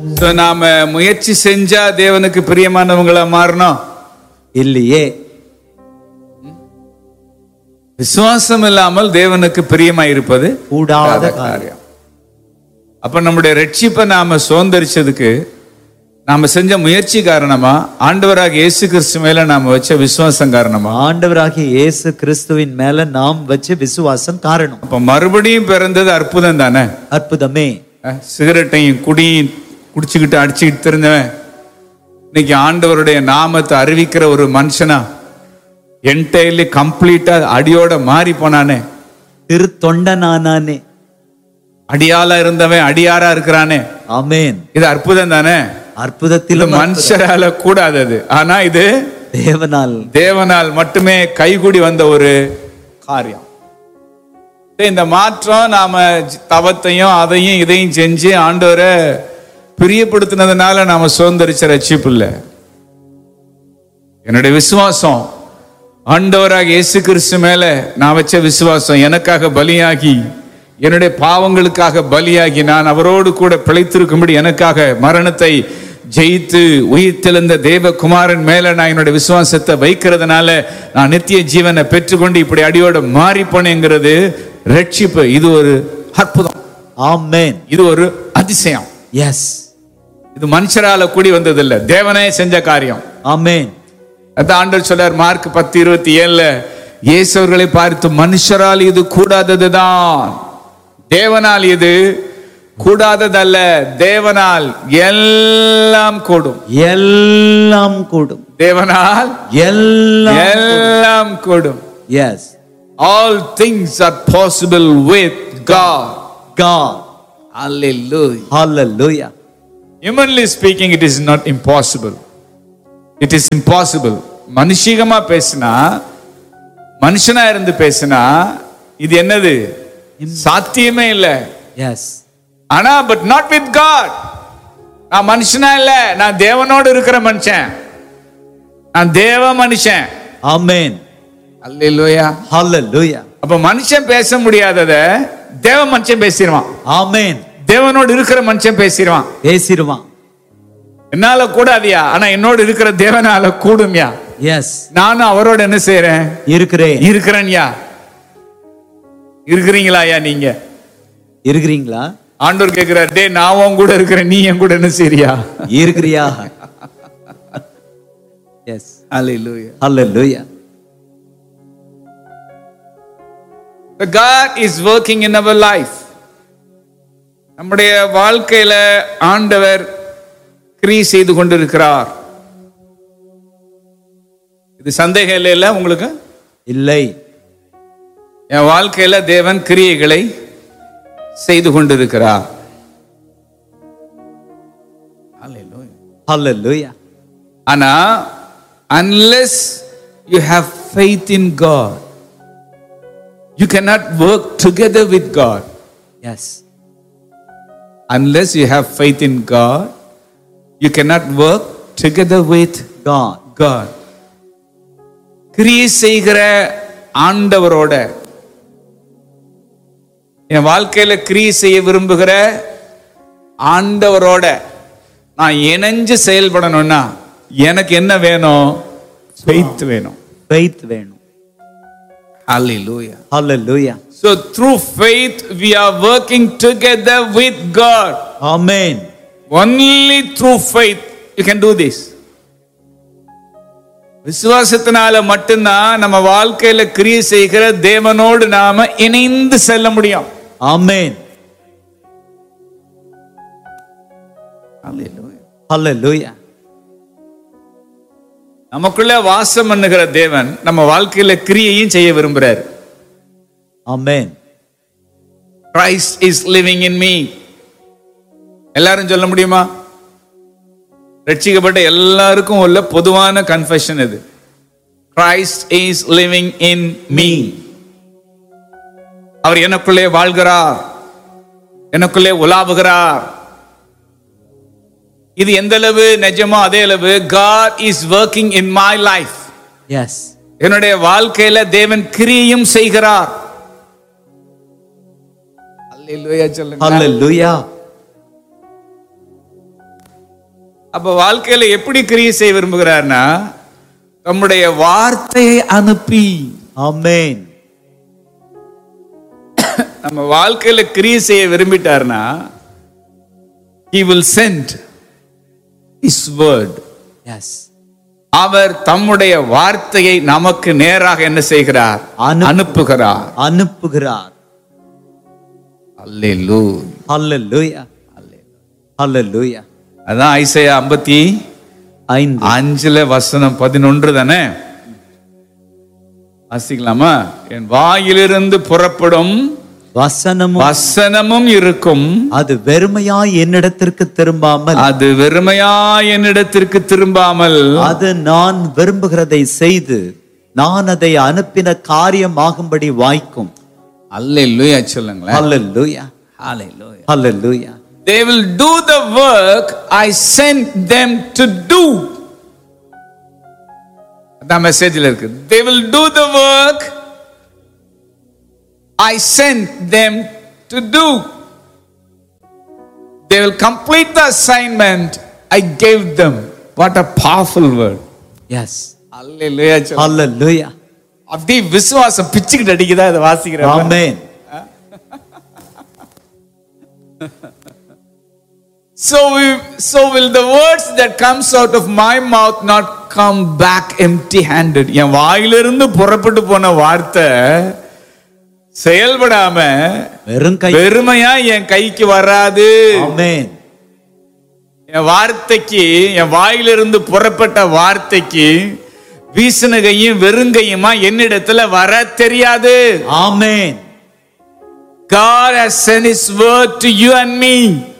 So, நாம முயற்சி செஞ்சா தேவனுக்கு பிரியமானவங்களா மாறணும் இல்லையே விசுவாசம் இல்லாமல் தேவனுக்கு பிரியமா இருப்பது கூடாத காரியம் காரியம் அப்ப நம்முடைய ரட்சிப்பை நாம சுதந்திரிச்சதுக்கு நாம செஞ்ச முயற்சி காரணமா ஆண்டவராக இயேசு கிறிஸ்து மேல நாம வச்ச விசுவாசம் காரணமா ஆண்டவராகிய இயேசு கிறிஸ்துவின் மேல நாம் வச்ச விசுவாசம் காரணம் அப்ப மறுபடியும் பிறந்தது அற்புதம் தானே அற்புதமே அஹ், சிகரெட்டையும் குடியும் குடிச்சுக்கிட்டு அடிச்சுக்கிட்டு தெரிஞ்சவன் இன்னைக்கு ஆண்டவருடைய நாமத்தை அறிவிக்கிற ஒரு மனுஷனா என்டையர்லி கம்ப்ளீட்டா அடியோட மாறி போனானே திருத்தொண்டனானே அடியாளா இருந்தவன் அடியாரா இருக்கிறானே ஆமென் இது அற்புதம் தானே இது அற்புதத்திலும் மனுஷரால கூடாதது ஆனா இது தேவனால் தேவனால் மட்டுமே கைகூடி வந்த ஒரு காரியம் இந்த மாற்றம் நாம தவத்தையும் அதையும் இதையும் செஞ்சு ஆண்டவரை பிரியப்படுத்தினதுனால நாம சுதந்திரிச்ச ரட்சிப்பு இல்ல என்னுடைய விசுவாசம் ஆண்டவராக இயேசு கிறிஸ்து மேல நான் வச்ச விசுவாசம் எனக்காக பலியாகி என்னுடைய பாவங்களுக்காக பலியாகி நான் அவரோடு கூட பிழைத்திருக்கும்படி எனக்காக மரணத்தை ஜெயித்து உயிர்த்தெழுந்த தேவகுமாரன் மேல நான் என்னுடைய விசுவாசத்தை வைக்கிறதுனால நான் நித்திய ஜீவனை பெற்றுக்கொண்டு இப்படி அடியோட மாறி போனேங்கிறது ரட்சிப்பு இது ஒரு அற்புதம் ஆமென் இது ஒரு அதிசயம் எஸ் இது மனுஷரால கூடி வந்ததில்லை தேவனே செஞ்ச காரியம் ஆமென் அதான் ஆண்டவர் சொல்றார் மார்க் பத்து இருபத்தி ஏழுல இயேசு அவர்களை பார்த்து மனுஷரால் இது கூடாததுதான் தேவனால் இது கூடாததல்ல தேவனால் எல்லாம் கூடும் எல்லாம் கூடும் தேவனால் எல்லாம் எல்லாம் கூடும் yes all things are possible with God God hallelujah hallelujah humanly speaking it is not impossible it is impossible மனுஷிகமா பேசினா மனுஷனா இருந்து பேசினா இது என்னது சாத்தியமே இல்ல எஸ் ஆனா பட் நாட் வித் காட் நான் மனுஷனா இல்ல நான் தேவனோடு இருக்கிற மனுஷன் நான் தேவ மனுஷன் ஆமென் அல்லேலூயா hallelujah அப்ப மனுஷன் பேச முடியாதத தேவ மனுஷன் பேசிடுவான் ஆமென் தேவனோடு இருக்கிற மனுஷன் பேசிடுவான் பேசிடுவான் என்னால கூடாதியா ஆனா என்னோடு இருக்கிற தேவனால கூடும்யா எஸ் நானும் அவரோட என்ன செய்யறேன் இருக்கிறேன் இருக்கிறேன்யா இருக்கிறீங்களாயா நீங்க இருக்கிறீங்களா ஆண்டவர் கேட்கிறார் டே நான் உன் கூட இருக்கிறேன் நீ என் கூட என்ன செய்றியா இருக்கிறியா yes Hallelujah. hallelujah The God is working in our life. நம்முடைய வாழ்க்கையில ஆண்டவர் கிரியை செய்து கொண்டிருக்கிறார் இது சந்தேகம் இல்லை இல்ல உங்களுக்கு இல்லை என் வாழ்க்கையில தேவன் கிரியைகளை செய்து கொண்டிருக்கிறார் Hallelujah. hallelujah ஆனா unless you have faith in God you cannot work together with God yes unless you have faith in God you cannot work together with God God கிரியை செய்கிற ஆண்டவரோட என் வாழ்க்கையில கிரியை செய்ய விரும்புகிற ஆண்டவரோட நான் இணைஞ்சு செயல்படணும்னா எனக்கு என்ன வேணும் faith வேணும் faith வேணும் Hallelujah. hallelujah So through faith we are working together with God. Amen Only through faith you can do this. விசுவாசத்தினால மட்டும்தான் நம்ம வாழ்க்கையில கிரியை செய்கிற தேவனோடு நாம இணைந்து செல்ல முடியும் ஆமென் hallelujah நமக்குள்ள வாசம் பண்ணுகிற தேவன் நம்ம வாழ்க்கையில கிரியையும் செய்ய விரும்புறாரு ஆமென் Christ is living in me எல்லாரும் சொல்ல முடியுமா ரட்சிக்கப்பட்ட எல்லாருக்கும் உள்ள பொதுவான கன்ஃபெஷன் இது Christ is living in me அவர் எனக்குள்ளே வாழ்கிறார் எனக்குள்ளே உலாவுகிறார் இது எந்த அளவு நிஜமோ அதே அளவு God is working in my life yes என்னுடைய வாழ்க்கையில தேவன் கிரியையும் செய்கிறார் அல்லேலூயா சொல்லுங்க hallelujah அப்ப வாழ்க்கையில எப்படி கிரியை செய்ய விரும்புகிறார்னா தம்முடைய வார்த்தையை அனுப்பி ஆமென் நம்ம வாழ்க்கையில கிரியை செய்ய விரும்பிட்டார்னா he will send his word yes அவர் தம்முடைய வார்த்தையை நமக்கு நேராக என்ன செய்கிறார் அனு- அனுப்புகிறார் அனுப்புகிறார் அல்லேலூயா ஹalleluya ஹalleluya அதான் ஐசையா ஐம்பத்தி ஐந்து அஞ்சுல வசனம் பதினொன்று தானே வாசிக்கலாமா என் வாயிலிருந்து புறப்படும் வசனமும் வசனமும் இருக்கும் அது வெறுமையாய் என்னிடத்திற்கு திரும்பாமல் அது வெறுமையா என்னிடத்திற்கு திரும்பாமல் அது நான் விரும்புகிறதை செய்து நான் அதை அனுப்பின காரியமாகும்படி வாய்க்கும் அல்லேலூயா சொல்லுங்களேன் ஹalleluya Hallelujah. Hallelujah They will do the work I sent them to do. அதான் மெசேஜ்ல இருக்கு They will do the work I sent them to do. They will complete the assignment I gave them. What a powerful word. Yes அல்லேலூயா சொல்லுங்க. ஹalleluya அப்படியே விசுவாசம் பிச்சுக்கிட்டு அடிக்குதா இதை வாசிக்கிறேன் ஆமென் So, we, so will the words that comes out of my mouth not come back empty handed. என் வாயிலிருந்து புறப்பட்டு போன வார்த்தை செயல்படாம வெறும் கை வெறுமையா என் கைக்கு வராது ஆமென் என் வார்த்தைக்கு என் வாயிலிருந்து புறப்பட்ட வார்த்தைக்கு வீசின கையும் வெறுங்கையுமா என்னிடத்துல வர தெரியாது ஆமென் God has sent His word to you and me.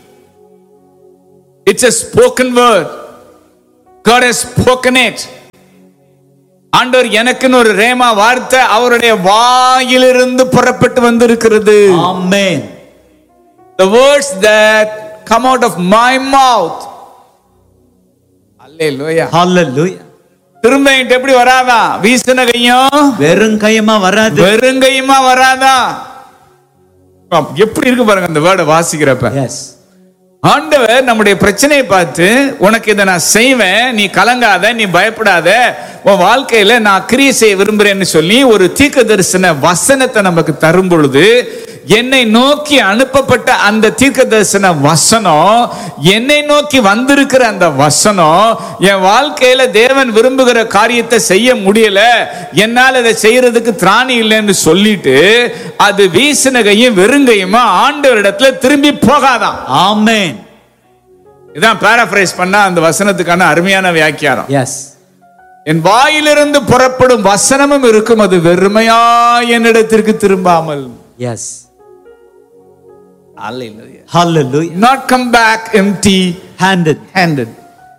It's a spoken word. God has spoken it. ஆண்டவர் எனக்குன்னு ஒரு ரேமா வார்த்தை அவருடைய வாயிலிருந்து புறப்பட்டு வந்திருக்கிறது ஆமென் the words that come out of my mouth அல்லேலூயா ஹalleluya திரும்ப என்கிட்ட எப்படி வராதா வீசின கையும் வெறும் கையமா வராது வெறுங்கையுமா வராதா எப்படி இருக்கு பாருங்க அந்த வேர்டை வாசிக்கிறப்ப எஸ் ஆண்டவர் நம்முடைய பிரச்சனையை பார்த்து உனக்கு இதை நான் செய்வேன் நீ கலங்காத நீ பயப்படாத உன் வாழ்க்கையில நான் கிரியை செய்ய விரும்புறேன்னு சொல்லி ஒரு தீர்க்க தரிசன வசனத்தை நமக்கு தரும் பொழுது என்னை நோக்கி அனுப்பப்பட்ட அந்த தீர்க்க தரிசன வசனம் என்னை நோக்கி வந்திருக்கிற அந்த வசனம் என் வாழ்க்கையில தேவன் விரும்புகிற காரியத்தை செய்ய முடியல என்னால் அதை செய்யறதுக்கு திராணி இல்லைன்னு சொல்லிட்டு அது வீசினகையும் வெறுங்கையுமா ஆண்டவரிடத்துல திரும்பி போகாதான் ஆமென் இதான் பேராஃப்ரைஸ் பண்ணா அந்த வசனத்துக்கான அருமையான வியாக்கியானம் எஸ் என் வாயிலிருந்து புறப்படும் வசனமும் இருக்கும் அது வெறுமையா என்னிடத்திற்கு திரும்பாமல் எஸ் ஹalleluya not come back empty handed handed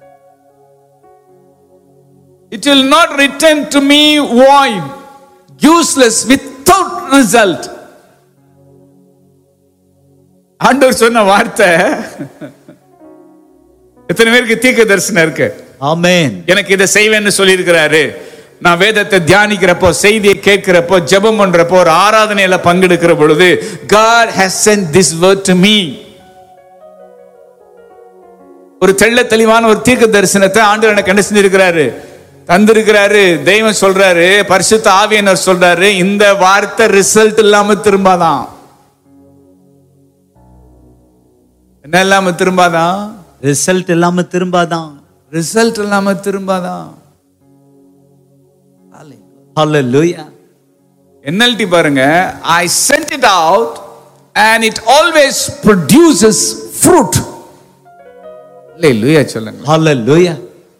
it will not return to me void useless without result ஆண்டவர் சொன்ன வார்த்தை எத்தனை பேருக்கு தீர்க்க தரிசனம் இருக்கு ஆமென் எனக்கு இதை செய்வேன்னு சொல்லியிருக்கிறாரு நான் வேதத்தை தியானிக்கிறப்போ செய்தியை கேட்கிறப்போ ஜெபம் பண்றப்போ ஒரு ஆராதனையில பங்கெடுக்கிற பொழுது God has sent this word to me ஒரு தெள்ள தெளிவான ஒரு தீர்க்க தரிசனத்தை ஆண்டவர் எனக்கு என்ன செஞ்சிருக்கிறாரு தந்திருக்கிறாரு தெய்வம் சொல்றாரு பரிசுத்த ஆவியனர் சொல்றாரு இந்த வார்த்தை ரிசல்ட் இல்லாம திரும்பாதான் என்ன இல்லாம திரும்பாதான் ரிசல்ட் இல்லாம திரும்பாதான் ரிசல்ட் இல்லாம திரும்பாதான் ஹalleluya NLT பாருங்க I sent it out and it always produces fruit Hallelujah சொல்லுங்க ஹalleluya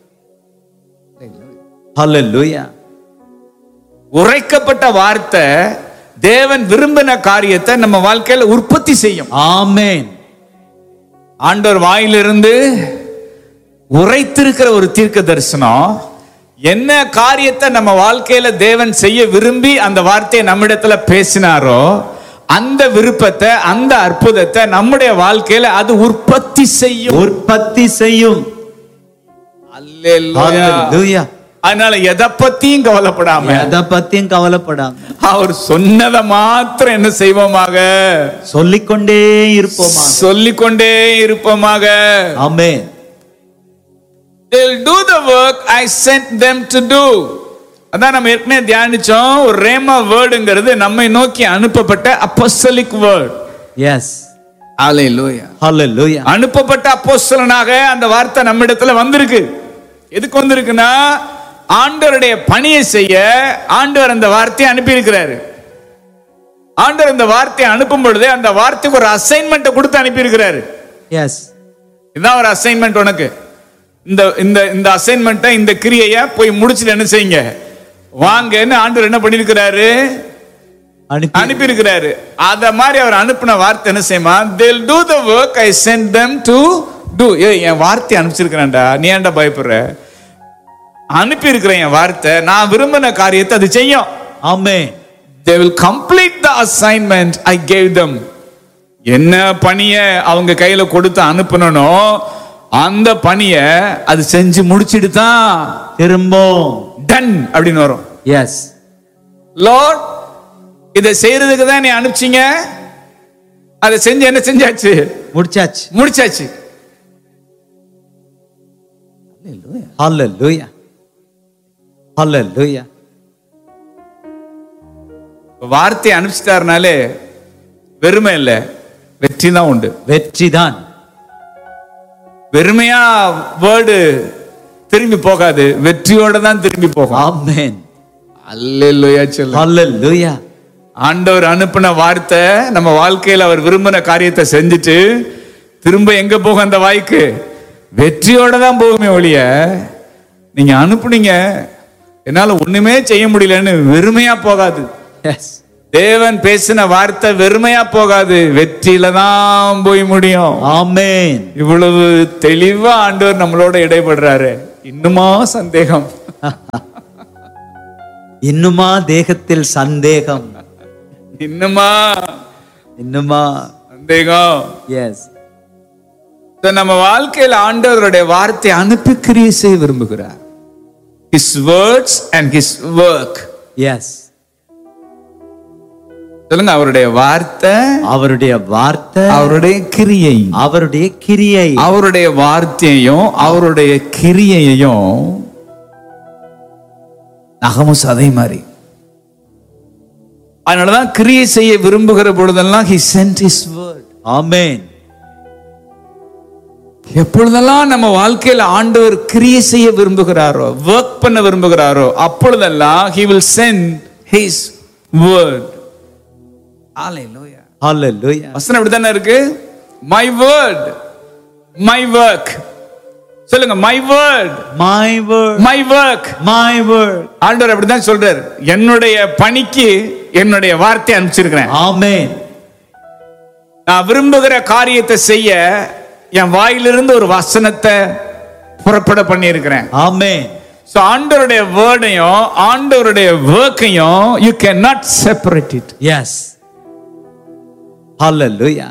ஹalleluya உரைக்கப்பட்ட வார்த்தை தேவன் விரும்பின காரியத்தை நம்ம வாழ்க்கையில உற்பத்தி செய்யும் ஆமென் ஆண்டவர் வாயிலிருந்து உரைத்திருக்கிற ஒரு தீர்க்க தரிசனம் என்ன காரியத்தை நம்ம வாழ்க்கையில தேவன் செய்ய விரும்பி அந்த வார்த்தையை நம்மிடத்துல பேசினாரோ அந்த விருப்பத்தை அந்த அற்புதத்தை நம்முடைய வாழ்க்கையில அது உற்பத்தி செய்யும் உற்பத்தி செய்யும் அல்லேலூயா. ஹalleluya அதனால எதை பத்தியும் கவலைப்படாம எதை பத்தியும் கவலைப்படாம அவர் சொன்னதை மாத்திரம் என்ன செய்வோமாக சொல்லிக்கொண்டே இருப்போமா சொல்லிக்கொண்டே இருப்போமாக ஆமென் they'll do the work I sent them to do அதான் நம்ம ஏற்கனவே தியானிச்சோம் ஒரு ரேமா வேர்டுங்கிறது நம்மை நோக்கி அனுப்பப்பட்ட அப்போஸ்தலிக் வேர்ட் Yes. ஹalleluya Hallelujah. அனுப்பப்பட்ட அப்போஸ்தலனாக அந்த வார்த்தை நம்மிடத்துல வந்திருக்கு எதுக்கு வந்திருக்குன்னா ஆண்டவருடைய பணியை செய்ய ஆண்டவர் அந்த வார்த்தையை அனுப்பி இருக்கிறாரு ஆண்டவர் இந்த வார்த்தையை அனுப்பும் பொழுது அந்த வார்த்தைக்கு ஒரு அசைன்மெண்ட்டை கொடுத்து அனுப்பி இருக்கிறாரு Yes. இதுதான் ஒரு அசைன்மெண்ட் உனக்கு இந்த இந்த இந்த அசைன்மெண்ட்டை இந்த கிரியைய போய் முடிச்சுட்டு என்ன செய்யுங்க வாங்கன்னு ஆண்டவர் என்ன பண்ணிருக்கிறாரு அனுப்பி அனுப்பி இருக்கிறாரு அத மாதிரி அவர் அனுப்பின வார்த்தை என்ன செய்யுமா they'll do the work i sent them to do ஏய் என் வார்த்தை அனுப்பிச்சிருக்கிறேன்டா நீ ஏன்டா பயப்படுற அனுப்பி இருக்கிறேன் என் வார்த்தை நான் விரும்பின காரியத்தை அது செய்யும் Amen. they will complete the assignment i gave them என்ன பணிய அவங்க கையில கொடுத்து அனுப்பணும் அந்த பணிய அது செஞ்சு முடிச்சிட்டு தான் திரும்பவும் டன் அப்படின்னு வரும் எஸ் லார்ட் இதை செய்யறதுக்கு தான் நீ அனுப்பிச்சீங்க அதை செஞ்சு என்ன செஞ்சாச்சு முடிச்சாச்சு முடிச்சாச்சு Hallelujah. Hallelujah. வார்த்தையை அனுப்பிச்சிட்டாருனாலே வெறுமை இல்லை வெற்றி தான் உண்டு வெற்றிதான் வெறுமையா வேர்டு திரும்பி போகாது வெற்றியோட தான் திரும்பி போகும் ஆமென் அல்லேலூயா சொல்ல Hallelujah. ஆண்டவர் அனுப்பின வார்த்தை நம்ம வாழ்க்கையில அவர் விரும்பின காரியத்தை செஞ்சுட்டு திரும்ப எங்க போகும் அந்த வாய்க்கு வெற்றியோட தான் போகுமே ஒழிய நீங்க அனுப்புனீங்க என்னால ஒண்ணுமே செய்ய முடியலன்னு வெறுமையா போகாது எஸ் தேவன் பேசின வார்த்தை வெறுமையா போகாது வெற்றியில தான் போய் முடியும் ஆமென் இவ்வளவு தெளிவா ஆண்டவர் நம்மளோட இடைபடுறாரு இன்னுமா சந்தேகம் இன்னுமா தேகத்தில் சந்தேகம் இன்னுமா இன்னுமா சந்தேகம் எஸ் So, நம்ம வாழ்க்கையில ஆண்டவருடைய வார்த்தை அனுப்பி கிரியை செய்ய விரும்புகிறார் his words and his work yes சொல்லுங்க அவருடைய வார்த்தை அவருடைய வார்த்தை அவருடைய கிரியை அவருடைய கிரியை அவருடைய வார்த்தையையும் அவருடைய கிரியையையும் நகமும் சதை மாதிரி அதனாலதான் கிரியை செய்ய விரும்புகிற பொழுதெல்லாம் he sent his word ஆமென் எப்பொழுதெல்லாம் நம்ம வாழ்க்கையில ஆண்டவர் கிரியை செய்ய விரும்புகிறாரோ ஒர்க் பண்ண விரும்புகிறாரோ அப்பொழுதெல்லாம் he will send his word Hallelujah. Hallelujah. வசனம் இப்படித்தானே இருக்கு my word my work சொல்லுங்க my word My word. my work My word. ஆண்டவர் அப்படிதான் சொல்றாரு என்னுடைய பணிக்கு என்னுடைய வார்த்தை அனுப்பிச்சிருக்கிறேன் ஆமென் நான் விரும்புகிற காரியத்தை செய்ய என் வாயிலிருந்து ஒரு வசனத்தை புறப்பட பண்ணியிருக்கிறேன் ஆமென் ஸோ ஆண்டவருடைய வேர்டையும் ஆண்டவருடைய ஒர்க்கையும் you can not separate it yes Hallelujah.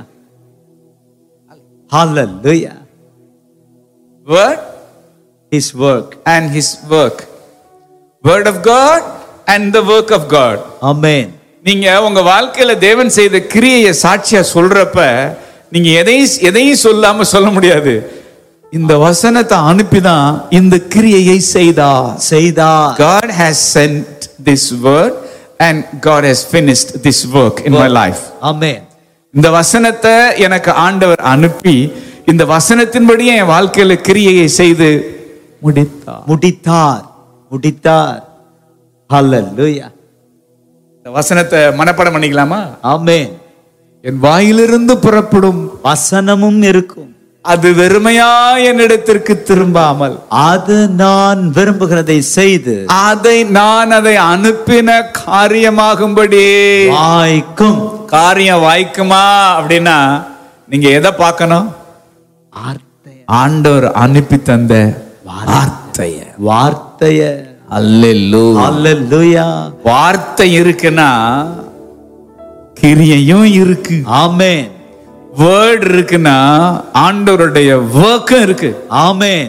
Hallelujah. Word His work. And his work word of God and the work of God Amen. நீங்க உங்க வாழ்க்கையில தேவன் செய்த கிரியையை சாட்சியா சொல்றப்ப நீங்க எதையும் எதையும் சொல்லாம சொல்ல முடியாது இந்த வசனத்தை அனுப்பிதான் இந்த கிரியையை செய்தார் செய்தார் God has sent this word and God has finished this work in my life. ஆமென் இந்த வசனத்தை எனக்கு ஆண்டவர் அனுப்பி இந்த வசனத்தின்படியே என் வாழ்க்கையில கிரியையை செய்து முடித்தார் முடித்தார் முடித்தார் Hallelujah. இந்த வசனத்தை மனப்பாடம் பண்ணிக்கலாமா ஆமென் என் வாயிலிருந்து புறப்படும் வசனமும் இருக்கும் அது வெறுமையா என்னிடத்திற்கு திரும்பாமல் அது நான் விரும்புகிறதை செய்து அதை நான் அதை அனுப்பின காரியமாகும்படி வாய்க்கும் காரியம் வாய்க்குமா அப்படின்னா நீங்க எதை பார்க்கணும் வார்த்தை ஆண்டவர் அனுப்பி தந்த வார்த்தைய வார்த்தைய அல்லெல்லு Hallelujah. வார்த்தை இருக்குன்னா கிரியையும் இருக்கு ஆமென் வேர்ட் இருக்குன்னா ஆண்டவருடைய ஒர்க்கும் இருக்கு ஆமென்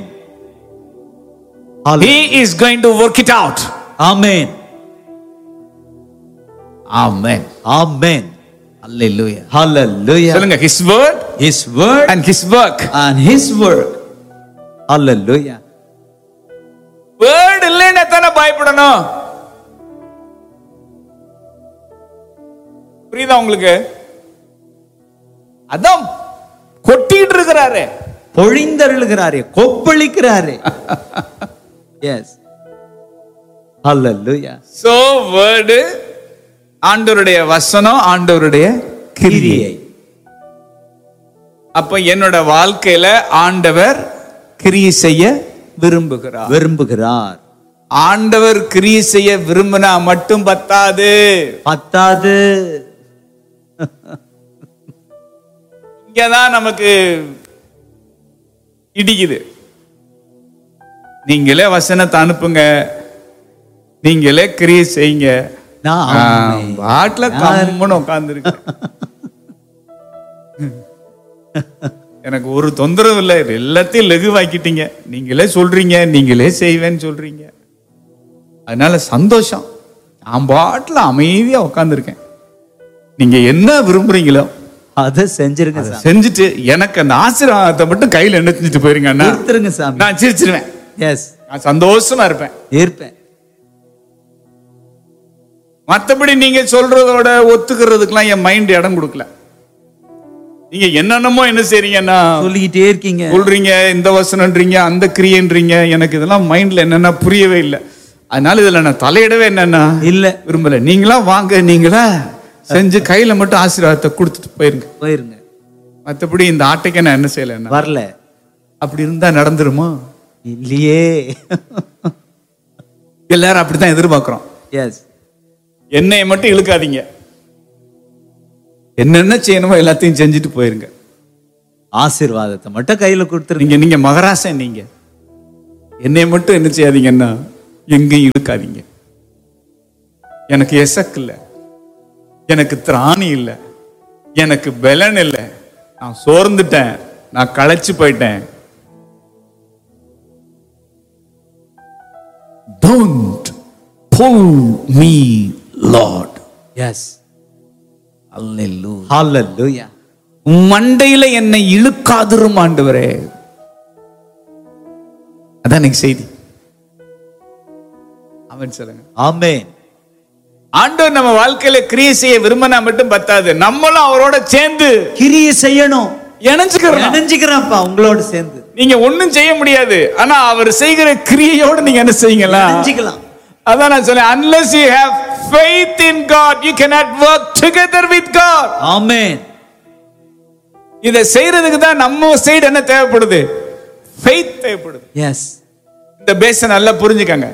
he is going to work it out amen amen amen hallelujah Hallelujah. சொல்லுங்க his word His word and his work and his work. Hallelujah. இல்லைன்னு எத்தனை பயப்படணும் புரியுதா உங்களுக்கு அதான் கொட்டிட்டு இருக்கிறாரு பொழிந்தருளுகிறாரே கொப்பளிக்கிறாரே எஸ் ஹalleluya சோ வேர்டு ஆண்டவருடைய வசனம் ஆண்டவருடைய கிரியை கிரியை அப்ப என்னோட வாழ்க்கையில ஆண்டவர் கிரியை செய்ய விரும்புகிறார் விரும்புகிறார் ஆண்டவர் கிரியை செய்ய விரும்பினா மட்டும் பத்தாது பத்தாது இங்கதான் நமக்கு இடிக்குது நீங்களே வசனத்தை அனுப்புங்க நீங்களே கிரியை செய்யுங்க நான் ஆமென். பாட்டில கம்முன்னு உட்கார்ந்து எனக்கு ஒரு தொந்தரவு இல்லை எல்லாத்தையும் லகுவாக்கிட்டீங்க நீங்களே சொல்றீங்க நீங்களே செய்வேன்னு சொல்றீங்க அதனால சந்தோஷம் நான் பாட்டில் அமைதியா உட்காந்துருக்கேன் நீங்க என்ன விரும்புறீங்களோ அதை செஞ்சிருங்க அதை சாமி செஞ்சுட்டு எனக்கு அந்த ஆசீர்வாதத்தை மட்டும் கையில என்ன செஞ்சுட்டு போயிருங்க அண்ணா கொடுத்துருங்க சாமி நான் சிரிச்சிருவேன் எஸ் நான் சந்தோஷமா இருப்பேன் இருப்பேன் மத்தபடி நீங்க சொல்றதோட ஒத்துக்கிறதுக்கெல்லாம் என் மைண்ட் இடம் கொடுக்கல நீங்க என்னென்னமோ என்ன செய்றீங்கன்னா சொல்லிக்கிட்டே இருக்கீங்க சொல்றீங்க இந்த வசனன்றீங்க அந்த கிரியன்றீங்க எனக்கு இதெல்லாம் மைண்ட்ல என்னன்னா புரியவே இல்லை அதனால இதுல நான் தலையிடவே என்னன்னா இல்ல விரும்பல நீங்களா வாங்க நீங்களா செஞ்சு கையில மட்டும் ஆசீர்வாதத்தை கொடுத்துட்டு போயிருங்க போயிருங்க மத்தபடி இந்த ஆட்டைக்கு நான் என்ன செய்யலைன்னா வரல அப்படி இருந்தா நடந்துருமா இல்லையே எல்லாரும் அப்படித்தான் எதிர்பார்க்கிறோம் எஸ் என்னைய மட்டும் இழுக்காதீங்க என்னென்ன செய்யணுமோ எல்லாத்தையும் செஞ்சுட்டு போயிருங்க ஆசீர்வாதத்தை மட்டும் கையில கொடுத்துருங்க நீங்க நீங்க மகராசன் நீங்க என்னைய மட்டும் என்ன செய்யாதீங்கன்னா எங்கேயும் இழுக்காதீங்க எனக்கு எசக் இல்லை எனக்கு திராணி இல்லை எனக்கு பலன் இல்லை நான் சோர்ந்துட்டேன் நான் களைச்சு போயிட்டேன் don't pull me Lord yes ஹalleluya மண்டையில என்னை இழுக்காதிரும் ஆண்டவரே அதான் இன்னைக்கு செய்தி அவன் சொல்லுங்க ஆமென் ஆண்டவர் நம்ம வாழ்க்கையில கிரியை செய்ய விரும்பினா மட்டும் பத்தாது நம்மளும் அவரோட சேர்ந்து கிரியை செய்யணும் இணைஞ்சுக்கிறோம் நினைஞ்சுக்கிறேன்ப்பா உங்களோட சேர்ந்து நீங்க ஒண்ணும் செய்ய முடியாது ஆனா அவர் செய்கிற கிரியையோட நீங்க என்ன செய்யுங்களா நினைஞ்சுக்கலாம் அதான் நான் சொன்னேன் unless you have faith in God you cannot work together with God ஆமென் இதை செய்யறதுக்கு தான் நம்ம சைடு என்ன தேவைப்படுது faith தேவைப்படுது எஸ் இந்த பேச நல்லா புரிஞ்சுக்கங்க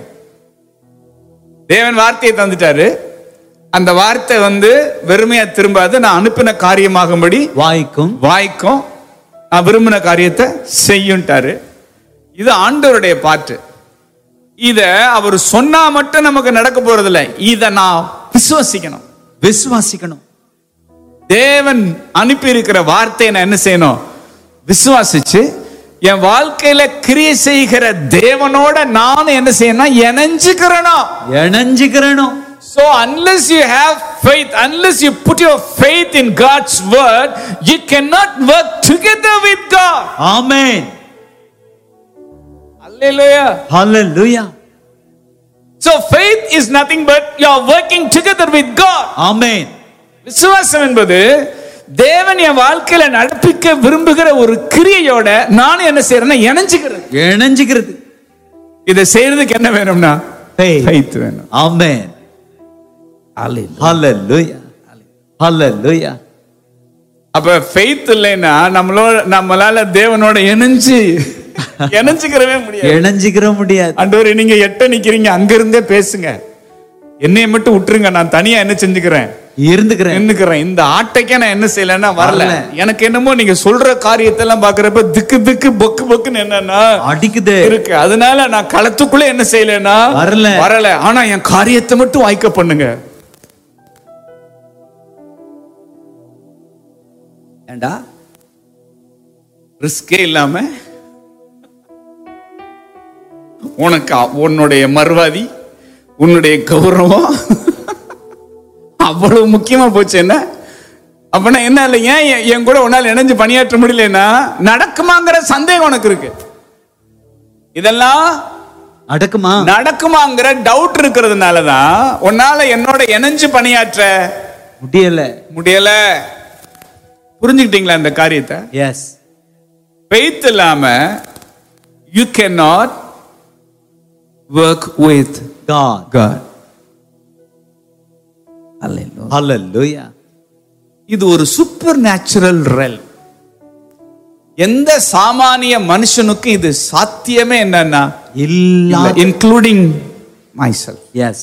தேவன் வார்த்தையை தந்துட்டாரு அந்த வார்த்தை வந்து வெறுமையா திரும்பாது நான் அனுப்பின காரியமாகும்படி வாய்க்கும் வாய்க்கும் நான் விரும்பின காரியத்தை செய்யும்ட்டாரு இது ஆண்டவருடைய பாட்டு இத அவர் சொன்னா மட்டும் நமக்கு நடக்க போறதில்ல இத நான் விசுவசிக்கணும் விசுவாசிக்கணும் தேவன் அனுப்பி இருக்கிற வார்த்தையை நான் என்ன செய்யணும் விசுவாசிச்சு என் வாழ்க்கையில கிரியை செய்கிற தேவனோட நான் என்ன செய்யணும் இணைஞ்சுக்கிறணும் இணைஞ்சுக்கிறணும் So unless you have faith, unless you put your faith in God's word, you cannot work together with God. Amen Hallelujah. Hallelujah So faith is nothing but you are working together with God. ஆமென் விசுவாசம் என்பது தேவன் என் வாழ்க்கையில நடப்பிக்க விரும்புகிற ஒரு கிரியையோட நானும் என்ன செய்யறேன்னா இணைஞ்சுக்கிறேன் இணைஞ்சுக்கிறது இதை செய்யறதுக்கு என்ன வேணும்னா Faith. faith வேணும் ஆமென் ஹalleluya ஹalleluya அப்ப ஃபெய்த் இல்லைன்னா நம்மளோட நம்மளால தேவனோட இணைஞ்சு இணைஞ்சுக்கிறவே முடியாது இணைஞ்சுக்கிற முடியாது ஆண்டவரே நீங்க எட்ட நிக்கிறீங்க அங்க இருந்தே பேசுங்க என்னைய மட்டும் விட்டுருங்க நான் தனியா என்ன செஞ்சுக்கிறேன் இருந்துக்கிறேன் நின்னுக்கிறேன் இந்த ஆட்டைக்கே நான் என்ன செய்யலைன்னா வரல வரல. எனக்கு என்னமோ நீங்க சொல்ற காரியத்தை எல்லாம் பாக்குறப்ப திக்கு திக்கு பொக்கு பொக்குன்னு என்னன்னா அடிக்குது இருக்கு அதனால நான் களத்துக்குள்ள என்ன செய்யலைன்னா வரல. வரல ஆனா என் காரியத்தை மட்டும் வாய்க்க பண்ணுங்க ஏண்டா ரிஸ்கே இல்லாம உனக்கு அ- உன்னுடைய மறுவாதி உன்னுடைய கௌரவம் அவ்வளவு முக்கியமா போச்சு என்ன அப்பனா என்ன இல்லை ஏன் என்- என் கூட உன்னால இணைஞ்சு பணியாற்ற முடியலன்னா நடக்குமாங்கிற சந்தேகம் உனக்கு இருக்கு இதெல்லாம் நடக்குமா நடக்குமாங்கிற டவுட் இருக்கிறதுனால தான் உன்னால என்னோட இணைஞ்சு பணியாற்ற முடியல முடியல புரிஞ்சுக்கிட்டீங்களா இந்த காரியத்தை எஸ் faith இல்லாம you can not work with God God ஹalleluya இது ஒரு சூப்பர் நேச்சுரல் ரெல் எந்த சாமானிய மனுஷனுக்கும் இது சாத்தியமே என்னன்னா இல்ல இன்க்ளூடிங் மைசெல் எஸ்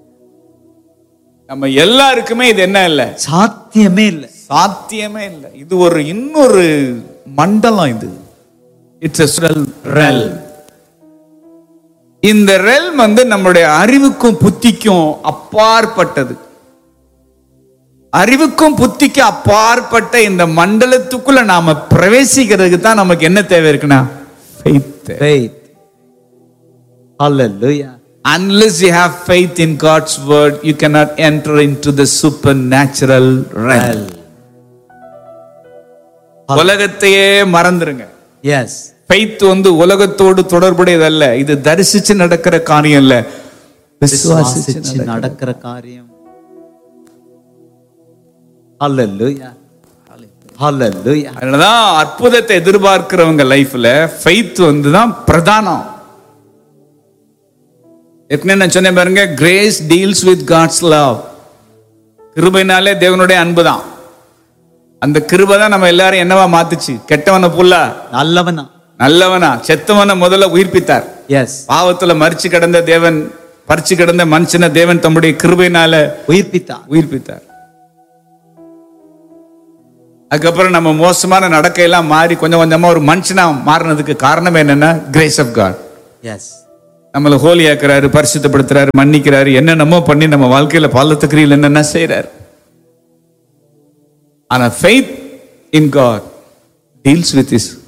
நம்ம எல்லாருக்குமே இது என்ன இல்லை சாத்தியமே இல்ல சாத்தியமே இல்லை இது ஒரு இன்னொரு மண்டலம் இது இட்ஸ் ரெல் இந்த ரெல் வந்து நம்முடைய அறிவுக்கும் புத்திக்கும் அப்பாற்பட்டது அறிவுக்கும் புத்திக்கும் அப்பாற்பட்ட இந்த மண்டலத்துக்குள்ள நாம பிரவேசிக்கிறதுக்கு தான் நமக்கு என்ன தேவை இருக்குன்னா faith தேவை. faith hallelujah unless you have faith in God's word you cannot enter into the supernatural realm உலகத்தையே மறந்துருங்க எஸ் ஃபெய்த் வந்து உலகத்தோடு தொடர்புடையதல்ல இது தரிசிச்சு நடக்கிற காரியம் இல்ல விசுவாசிச்சு விசுவாசிச்சு நடக்கிற காரியம் hallelujah hallelujah அதனாலதான் அற்புதத்தை எதிர்பார்க்கிறவங்க லைஃப்ல ஃபெய்த் வந்து தான் பிரதானம் ஏற்கனவே நான் சொன்னேன் பாருங்க grace deals with God's love கிருபைனாலே தேவனுடைய அன்பு தான் அந்த கிருபை தான் நம்ம எல்லாரும் என்னவா மாத்துச்சு கெட்டவனை புல்லா நல்லவனா நல்லவனா செத்தவனை முதல்ல உயிர்ப்பித்தார் எஸ் பாவத்துல மறிச்சு கிடந்த தேவன் பறிச்சு கிடந்த மனுஷனை தேவன் தம்முடைய கிருபையினால உயிர்ப்பித்தார் உயிர்ப்பித்தார் அதுக்கப்புறம் நம்ம மோசமான நடக்கையெல்லாம் மாறி கொஞ்சம் கொஞ்சமா ஒரு மனுஷனா மாறினதுக்கு காரணம் என்னன்னா கிரேஸ் ஆஃப் காட் எஸ் நம்மளை ஹோலியாக்குறாரு பரிசுத்தப்படுத்துறாரு மன்னிக்கிறாரு என்னென்னமோ பண்ணி நம்ம வாழ்க்கையில பாலத்துக்கிரியில் என்னென்ன செய்றாரு ஆனா faith in God deals with is